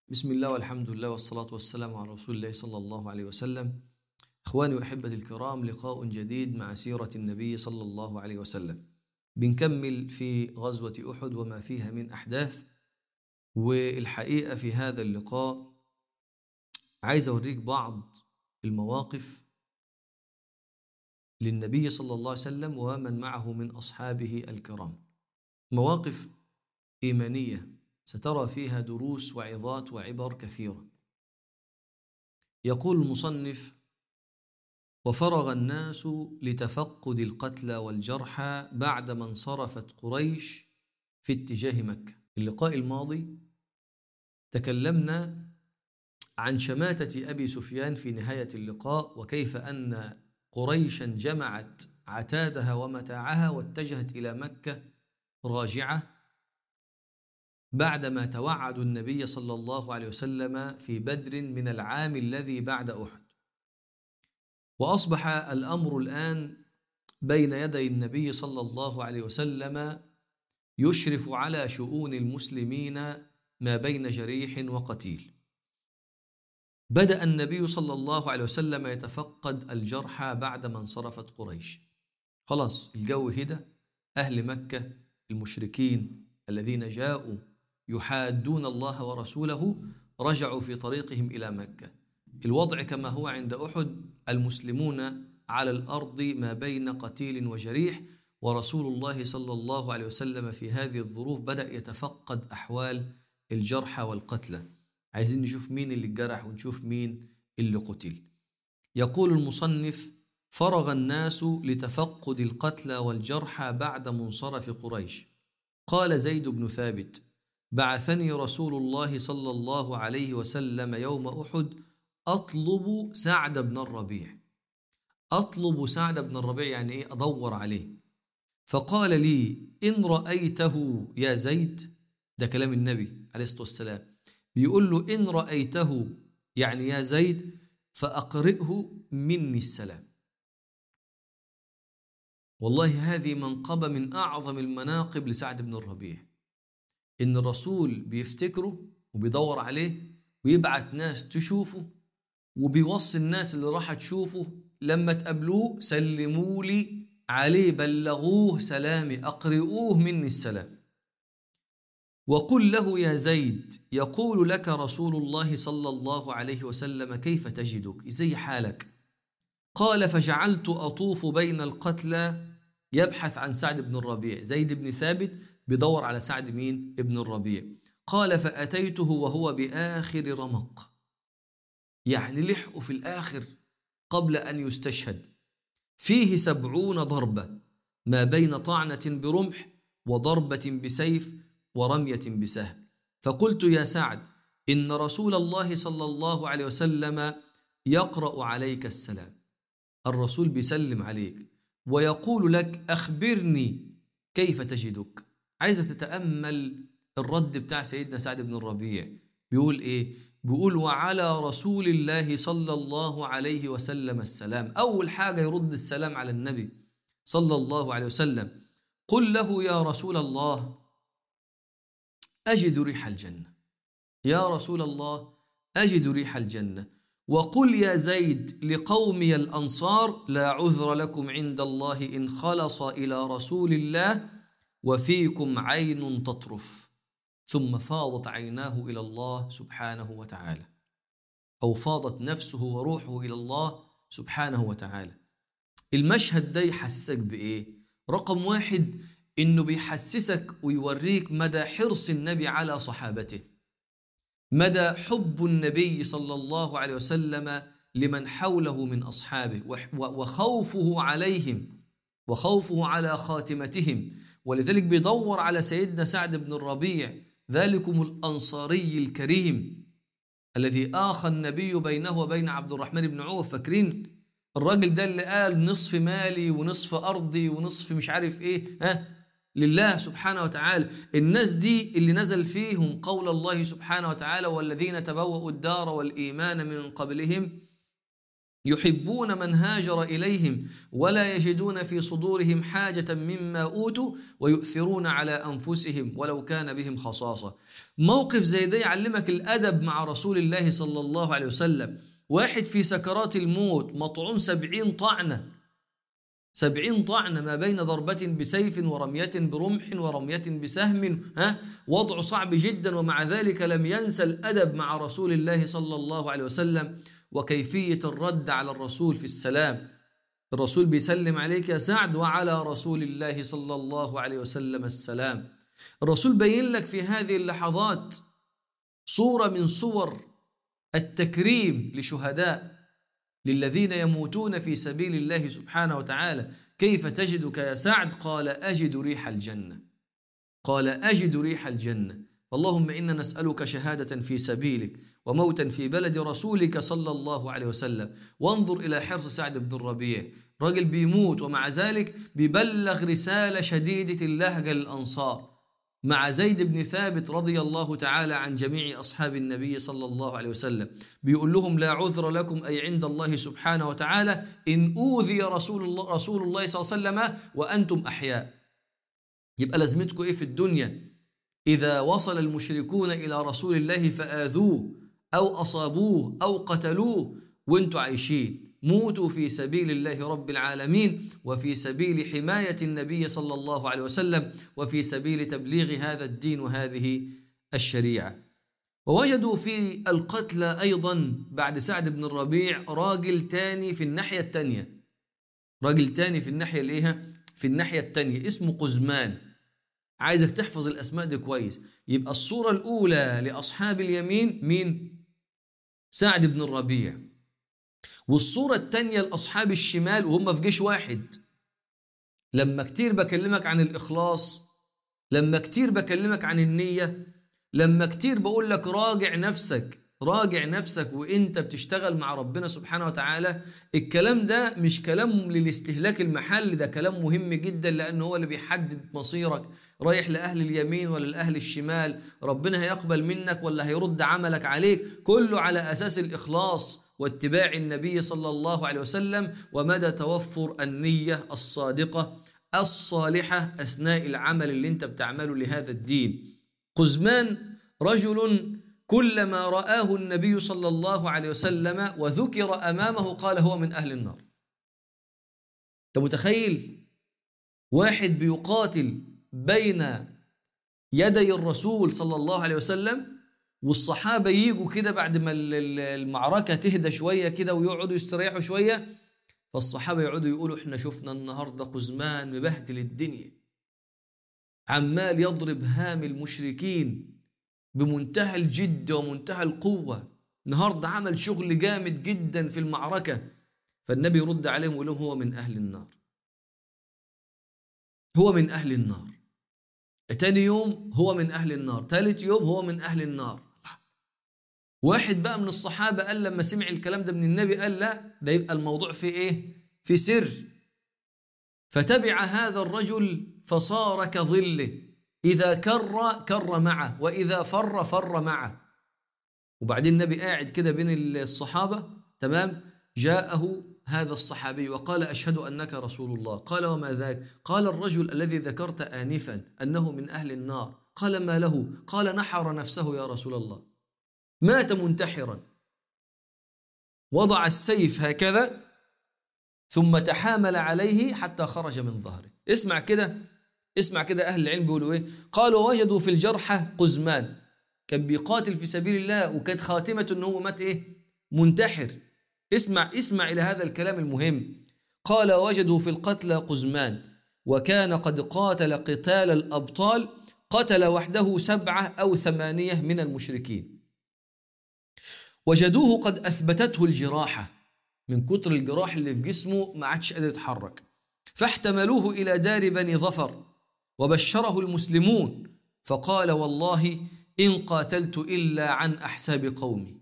بسم الله والحمد لله والصلاة والسلام على رسول الله صلى الله عليه وسلم إخواني وأحبتي الكرام لقاء جديد مع سيرة النبي صلى الله عليه وسلم بنكمل في غزوة أحد وما فيها من أحداث والحقيقة في هذا اللقاء عايز أوريك بعض المواقف للنبي صلى الله عليه وسلم ومن معه من أصحابه الكرام مواقف إيمانية سترى فيها دروس وعظات وعبر كثيرة يقول المصنف وفرغ الناس لتفقد القتلى والجرحى بعدما انصرفت قريش في اتجاه مكة اللقاء الماضي تكلمنا عن شماتة أبي سفيان في نهاية اللقاء وكيف أن قريشا جمعت عتادها ومتاعها واتجهت إلى مكة راجعة بعدما توعدوا النبي صلى الله عليه وسلم في بدر من العام الذي بعد أحد وأصبح الأمر الآن بين يدي النبي صلى الله عليه وسلم يشرف على شؤون المسلمين ما بين جريح وقتيل بدأ النبي صلى الله عليه وسلم يتفقد الجرحى بعدما انصرفت قريش خلاص الجو هدى أهل مكة المشركين الذين جاءوا يحادون الله ورسوله رجعوا في طريقهم إلى مكة الوضع كما هو عند أحد المسلمون على الأرض ما بين قتيل وجريح ورسول الله صلى الله عليه وسلم في هذه الظروف بدأ يتفقد أحوال الجرحى والقتلى عايزين نشوف مين اللي اتجرح ونشوف مين اللي قتل يقول المصنف فرغ الناس لتفقد القتلى والجرحى بعد منصرف قريش قال زيد بن ثابت بعثني رسول الله صلى الله عليه وسلم يوم احد اطلب سعد بن الربيع اطلب سعد بن الربيع يعني ايه ادور عليه فقال لي ان رايته يا زيد ده كلام النبي عليه الصلاه والسلام بيقول له ان رايته يعني يا زيد فاقرئه مني السلام والله هذه منقبه من اعظم المناقب لسعد بن الربيع ان الرسول بيفتكره وبيدور عليه ويبعت ناس تشوفه وبيوصي الناس اللي راح تشوفه لما تقابلوه سلموا لي عليه بلغوه سلامي اقرئوه مني السلام وقل له يا زيد يقول لك رسول الله صلى الله عليه وسلم كيف تجدك زي حالك قال فجعلت اطوف بين القتلى يبحث عن سعد بن الربيع زيد بن ثابت بيدور على سعد مين ابن الربيع قال فأتيته وهو بآخر رمق يعني لحقه في الآخر قبل أن يستشهد فيه سبعون ضربة ما بين طعنة برمح وضربة بسيف ورمية بسهم فقلت يا سعد إن رسول الله صلى الله عليه وسلم يقرأ عليك السلام الرسول بيسلم عليك ويقول لك أخبرني كيف تجدك عايزك تتأمل الرد بتاع سيدنا سعد بن الربيع بيقول إيه؟ بيقول وعلى رسول الله صلى الله عليه وسلم السلام أول حاجة يرد السلام على النبي صلى الله عليه وسلم قل له يا رسول الله أجد ريح الجنة يا رسول الله أجد ريح الجنة وقل يا زيد لقومي الأنصار لا عذر لكم عند الله إن خلص إلى رسول الله وفيكم عين تطرف ثم فاضت عيناه الى الله سبحانه وتعالى او فاضت نفسه وروحه الى الله سبحانه وتعالى المشهد ده يحسسك بايه رقم واحد انه بيحسسك ويوريك مدى حرص النبي على صحابته مدى حب النبي صلى الله عليه وسلم لمن حوله من اصحابه وخوفه عليهم وخوفه على خاتمتهم ولذلك بيدور على سيدنا سعد بن الربيع ذلكم الأنصاري الكريم الذي آخى النبي بينه وبين عبد الرحمن بن عوف فاكرين الراجل ده اللي قال نصف مالي ونصف أرضي ونصف مش عارف إيه ها لله سبحانه وتعالى الناس دي اللي نزل فيهم قول الله سبحانه وتعالى والذين تبوأوا الدار والإيمان من قبلهم يحبون من هاجر إليهم ولا يجدون في صدورهم حاجة مما أوتوا ويؤثرون على أنفسهم ولو كان بهم خصاصة موقف زي ده يعلمك الأدب مع رسول الله صلى الله عليه وسلم واحد في سكرات الموت مطعون سبعين طعنة سبعين طعنة ما بين ضربة بسيف ورمية برمح ورمية بسهم ها وضع صعب جدا ومع ذلك لم ينسى الأدب مع رسول الله صلى الله عليه وسلم وكيفية الرد على الرسول في السلام الرسول بيسلم عليك يا سعد وعلى رسول الله صلى الله عليه وسلم السلام الرسول بين لك في هذه اللحظات صورة من صور التكريم لشهداء للذين يموتون في سبيل الله سبحانه وتعالى كيف تجدك يا سعد قال أجد ريح الجنة قال أجد ريح الجنة اللهم إنا نسألك شهادة في سبيلك وموتا في بلد رسولك صلى الله عليه وسلم وانظر إلى حرص سعد بن الربيع راجل بيموت ومع ذلك بيبلغ رسالة شديدة اللهجة للأنصار مع زيد بن ثابت رضي الله تعالى عن جميع أصحاب النبي صلى الله عليه وسلم بيقول لهم لا عذر لكم أي عند الله سبحانه وتعالى إن أوذي رسول الله, رسول الله صلى الله عليه وسلم وأنتم أحياء يبقى لازمتكم إيه في الدنيا إذا وصل المشركون إلى رسول الله فآذوه أو أصابوه أو قتلوه وانتوا عايشين موتوا في سبيل الله رب العالمين وفي سبيل حماية النبي صلى الله عليه وسلم وفي سبيل تبليغ هذا الدين وهذه الشريعة ووجدوا في القتلى أيضا بعد سعد بن الربيع راجل تاني في الناحية التانية راجل تاني في الناحية الإيه في الناحية التانية اسمه قزمان عايزك تحفظ الأسماء دي كويس يبقى الصورة الأولى لأصحاب اليمين مين سعد بن الربيع والصورة التانية لأصحاب الشمال وهم في جيش واحد لما كتير بكلمك عن الإخلاص لما كتير بكلمك عن النية لما كتير بقول لك راجع نفسك راجع نفسك وانت بتشتغل مع ربنا سبحانه وتعالى الكلام ده مش كلام للاستهلاك المحلي ده كلام مهم جدا لأنه هو اللي بيحدد مصيرك رايح لأهل اليمين ولا لأهل الشمال ربنا هيقبل منك ولا هيرد عملك عليك كله على أساس الإخلاص واتباع النبي صلى الله عليه وسلم ومدى توفر النية الصادقة الصالحة أثناء العمل اللي انت بتعمله لهذا الدين قزمان رجل كلما رآه النبي صلى الله عليه وسلم وذكر أمامه قال هو من أهل النار أنت متخيل واحد بيقاتل بين يدي الرسول صلى الله عليه وسلم والصحابة يجوا كده بعد ما المعركة تهدى شوية كده ويقعدوا يستريحوا شوية فالصحابة يقعدوا يقولوا احنا شفنا النهاردة قزمان مبهدل الدنيا عمال يضرب هام المشركين بمنتهى الجد ومنتهى القوة النهاردة عمل شغل جامد جدا في المعركة فالنبي يرد عليهم ويقول لهم هو من أهل النار هو من أهل النار تاني يوم هو من أهل النار ثالث يوم هو من أهل النار واحد بقى من الصحابة قال لما سمع الكلام ده من النبي قال لا ده يبقى الموضوع في إيه في سر فتبع هذا الرجل فصار كظله إذا كر كر معه وإذا فر فر معه وبعدين النبي قاعد كده بين الصحابة تمام جاءه هذا الصحابي وقال أشهد أنك رسول الله قال وما ذاك قال الرجل الذي ذكرت آنفا أنه من أهل النار قال ما له قال نحر نفسه يا رسول الله مات منتحرا وضع السيف هكذا ثم تحامل عليه حتى خرج من ظهره اسمع كده اسمع كده أهل العلم بيقولوا إيه قالوا وجدوا في الجرحى قزمان كان بيقاتل في سبيل الله وكانت خاتمة أنه هو مات إيه منتحر اسمع اسمع إلى هذا الكلام المهم قال وجدوا في القتلى قزمان وكان قد قاتل قتال الأبطال قتل وحده سبعة أو ثمانية من المشركين وجدوه قد أثبتته الجراحة من كتر الجراح اللي في جسمه ما عادش قادر يتحرك فاحتملوه إلى دار بني ظفر وبشره المسلمون فقال والله إن قاتلت إلا عن أحساب قومي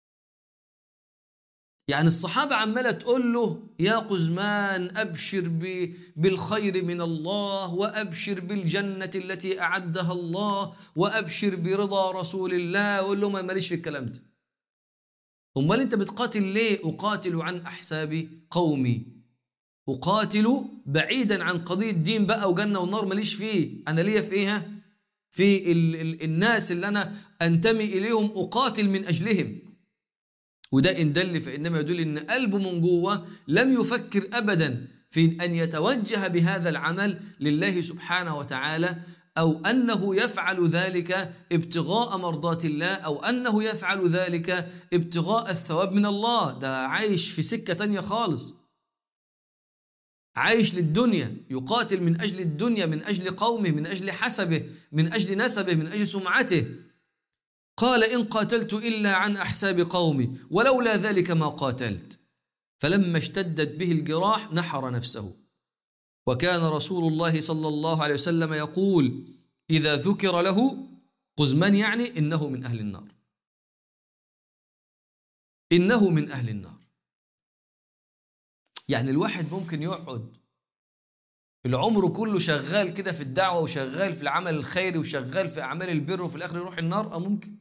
يعني الصحابة عمالة تقول له يا قزمان أبشر بالخير من الله وأبشر بالجنة التي أعدها الله وأبشر برضا رسول الله وقول له ما ماليش في الكلام ده امال انت بتقاتل ليه اقاتل عن احساب قومي اقاتل بعيدا عن قضيه دين بقى وجنه ونار ماليش فيه انا ليا في ايه ها؟ في ال ال الناس اللي انا انتمي اليهم اقاتل من اجلهم وده ان دل فانما يدل ان قلبه من جوه لم يفكر ابدا في ان يتوجه بهذا العمل لله سبحانه وتعالى او انه يفعل ذلك ابتغاء مرضات الله او انه يفعل ذلك ابتغاء الثواب من الله ده عايش في سكه تانية خالص عايش للدنيا يقاتل من اجل الدنيا من اجل قومه من اجل حسبه من اجل نسبه من اجل سمعته قال ان قاتلت الا عن احساب قومي ولولا ذلك ما قاتلت فلما اشتدت به الجراح نحر نفسه وكان رسول الله صلى الله عليه وسلم يقول اذا ذكر له قزمان يعني انه من اهل النار انه من اهل النار يعني الواحد ممكن يقعد العمر كله شغال كده في الدعوة وشغال في العمل الخيري وشغال في أعمال البر وفي الآخر يروح النار أه ممكن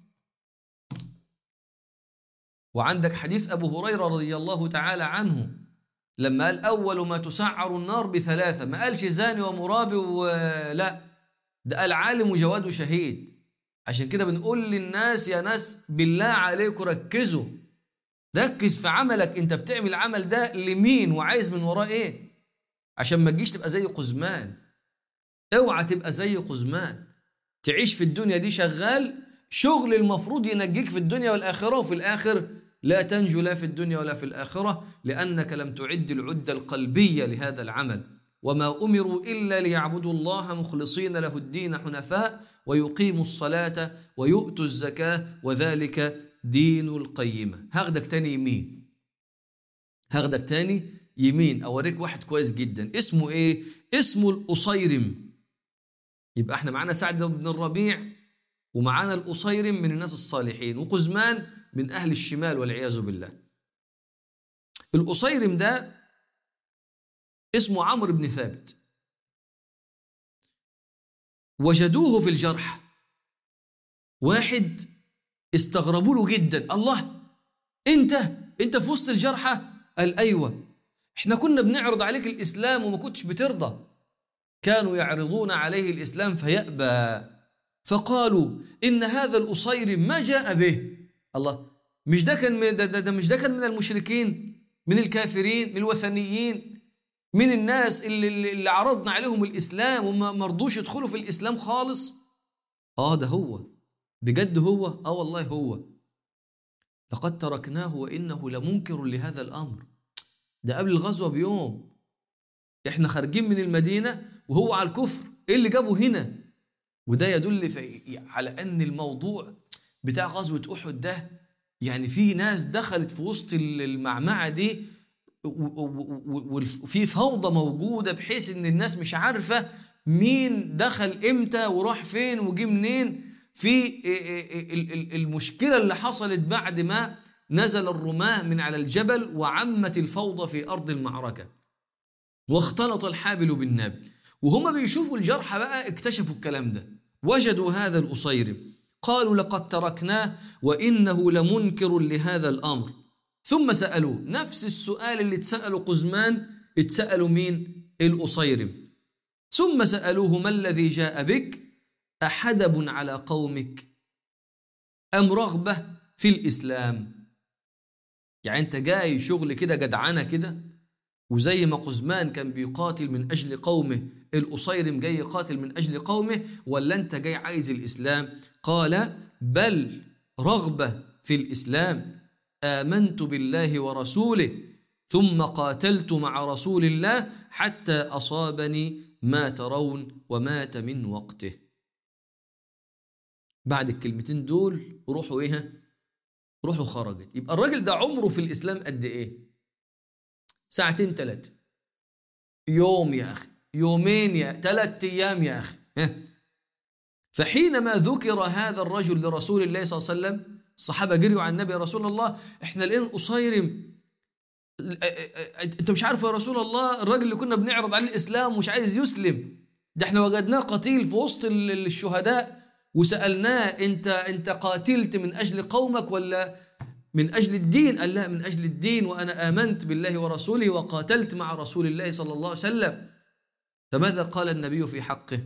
وعندك حديث أبو هريرة رضي الله تعالى عنه لما قال أول ما تسعر النار بثلاثة ما قالش زاني ومرابي ولا ده قال عالم وجواد وشهيد عشان كده بنقول للناس يا ناس بالله عليكم ركزوا ركز في عملك انت بتعمل العمل ده لمين وعايز من وراه ايه عشان ما تجيش تبقى زي قزمان اوعى تبقى زي قزمان تعيش في الدنيا دي شغال شغل المفروض ينجيك في الدنيا والآخرة وفي الآخر لا تنجو لا في الدنيا ولا في الآخرة لأنك لم تعد العدة القلبية لهذا العمل وما أمروا إلا ليعبدوا الله مخلصين له الدين حنفاء ويقيموا الصلاة ويؤتوا الزكاة وذلك دين القيمة هاخدك تاني يمين هاخدك تاني يمين أوريك واحد كويس جدا اسمه إيه؟ اسمه الأصيرم يبقى احنا معانا سعد بن الربيع ومعانا الأصيرم من الناس الصالحين وقزمان من أهل الشمال والعياذ بالله الأصيرم ده اسمه عمرو بن ثابت وجدوه في الجرح واحد استغربوا له جدا الله انت انت في وسط الجرحى قال ايوه احنا كنا بنعرض عليك الاسلام وما كنتش بترضى كانوا يعرضون عليه الاسلام فيأبى فقالوا ان هذا الأصير ما جاء به الله مش ده كان من ده, ده, ده مش ده كان من المشركين من الكافرين من الوثنيين من الناس اللي, اللي عرضنا عليهم الاسلام وما مرضوش يدخلوا في الاسلام خالص اه ده هو بجد هو اه والله هو لقد تركناه وانه لمنكر لهذا الامر ده قبل الغزوه بيوم احنا خارجين من المدينه وهو على الكفر ايه اللي جابه هنا وده يدل في على ان الموضوع بتاع غزوه احد ده يعني في ناس دخلت في وسط المعمعه دي وفي فوضى موجوده بحيث ان الناس مش عارفه مين دخل امتى وراح فين وجه منين في المشكله اللي حصلت بعد ما نزل الرماه من على الجبل وعمت الفوضى في ارض المعركه واختلط الحابل بالنابل وهم بيشوفوا الجرحى بقى اكتشفوا الكلام ده وجدوا هذا الأصيرم قالوا لقد تركناه وإنه لمنكر لهذا الأمر ثم سألوه نفس السؤال اللي اتسألوا قزمان اتسألوا مين الأصيرم ثم سألوه ما الذي جاء بك أحدب على قومك أم رغبة في الإسلام يعني أنت جاي شغل كده جدعنة كده وزي ما قزمان كان بيقاتل من أجل قومه الأصيرم جاي يقاتل من أجل قومه ولا أنت جاي عايز الإسلام قال بل رغبة في الإسلام آمنت بالله ورسوله ثم قاتلت مع رسول الله حتى أصابني ما ترون ومات من وقته بعد الكلمتين دول روحوا ايه روحوا خرجت يبقى الراجل ده عمره في الإسلام قد إيه ساعتين ثلاثة يوم يا أخي يومين يا ثلاثة أيام يا أخي فحينما ذكر هذا الرجل لرسول الله صلى الله عليه وسلم الصحابة جريوا على النبي يا رسول الله احنا لقينا قصيرم انت مش عارف يا رسول الله الراجل اللي كنا بنعرض عليه الاسلام ومش عايز يسلم ده احنا وجدناه قتيل في وسط الشهداء وسالناه انت انت قاتلت من اجل قومك ولا من أجل الدين قال لا من أجل الدين وأنا آمنت بالله ورسوله وقاتلت مع رسول الله صلى الله عليه وسلم فماذا قال النبي في حقه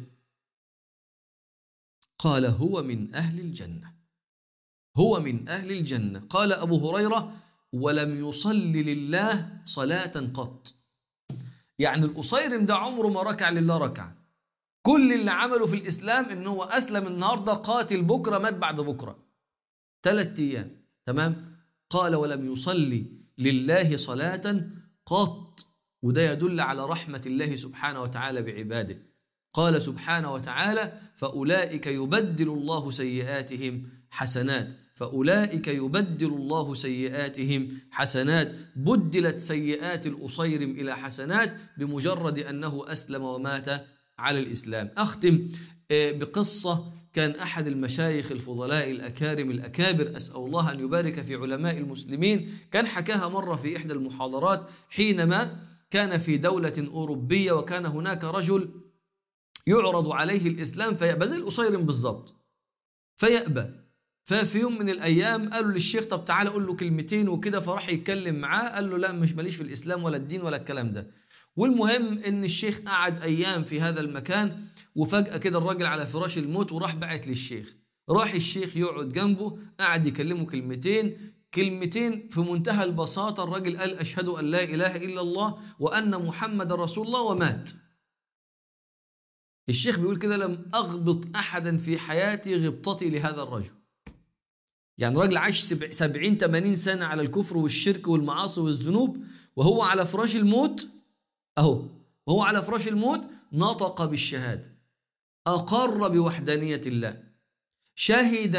قال هو من أهل الجنة هو من أهل الجنة قال أبو هريرة ولم يصل لله صلاة قط يعني القصيرم ده عمره ما ركع لله ركعة كل اللي عمله في الإسلام إن هو أسلم النهاردة قاتل بكرة مات بعد بكرة ثلاثة أيام تمام قال ولم يصلي لله صلاة قط وده يدل على رحمة الله سبحانه وتعالى بعباده قال سبحانه وتعالى فأولئك يبدل الله سيئاتهم حسنات فأولئك يبدل الله سيئاتهم حسنات بدلت سيئات الأصيرم إلى حسنات بمجرد أنه أسلم ومات على الإسلام أختم بقصة كان أحد المشايخ الفضلاء الأكارم الأكابر أسأل الله أن يبارك في علماء المسلمين كان حكاها مرة في إحدى المحاضرات حينما كان في دولة أوروبية وكان هناك رجل يعرض عليه الإسلام فيأبى زي الأصيرم بالضبط فيأبى ففي يوم من الايام قالوا للشيخ طب تعالى قول له كلمتين وكده فراح يتكلم معاه قال له لا مش ماليش في الاسلام ولا الدين ولا الكلام ده والمهم ان الشيخ قعد ايام في هذا المكان وفجاه كده الراجل على فراش الموت وراح بعت للشيخ راح الشيخ يقعد جنبه قعد يكلمه كلمتين كلمتين في منتهى البساطه الراجل قال اشهد ان لا اله الا الله وان محمد رسول الله ومات الشيخ بيقول كده لم اغبط احدا في حياتي غبطتي لهذا الرجل يعني راجل عاش سبعين تمانين سنة على الكفر والشرك والمعاصي والذنوب وهو على فراش الموت أهو وهو على فراش الموت نطق بالشهادة أقر بوحدانية الله شهد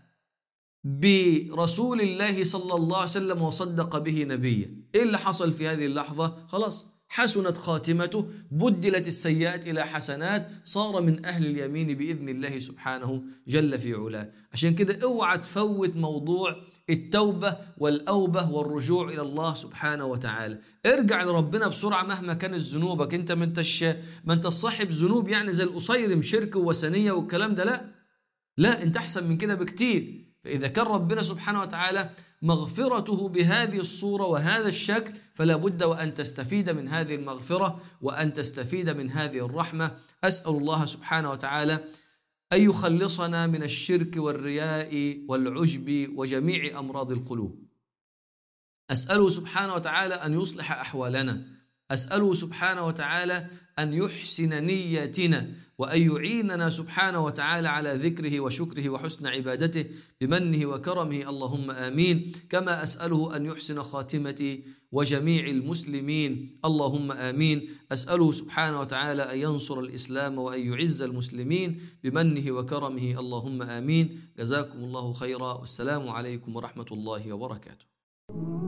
برسول الله صلى الله عليه وسلم وصدق به نبيه إيه اللي حصل في هذه اللحظة خلاص حسنت خاتمته بدلت السيئات إلى حسنات صار من أهل اليمين بإذن الله سبحانه جل في علاه عشان كده اوعى تفوت موضوع التوبة والأوبة والرجوع إلى الله سبحانه وتعالى ارجع لربنا بسرعة مهما كانت ذنوبك انت ما انتش ما انت صاحب ذنوب يعني زي القصيرم شرك ووثنية والكلام ده لا لا انت احسن من كده بكتير فإذا كان ربنا سبحانه وتعالى مغفرته بهذه الصورة وهذا الشكل فلا بد وأن تستفيد من هذه المغفرة وأن تستفيد من هذه الرحمة أسأل الله سبحانه وتعالى أن يخلصنا من الشرك والرياء والعجب وجميع أمراض القلوب أسأله سبحانه وتعالى أن يصلح أحوالنا أسأله سبحانه وتعالى أن يحسن نياتنا وأن يعيننا سبحانه وتعالى على ذكره وشكره وحسن عبادته بمنه وكرمه اللهم آمين كما أسأله أن يحسن خاتمتي وجميع المسلمين اللهم آمين أسأله سبحانه وتعالى أن ينصر الإسلام وأن يعز المسلمين بمنه وكرمه اللهم آمين جزاكم الله خيرا والسلام عليكم ورحمة الله وبركاته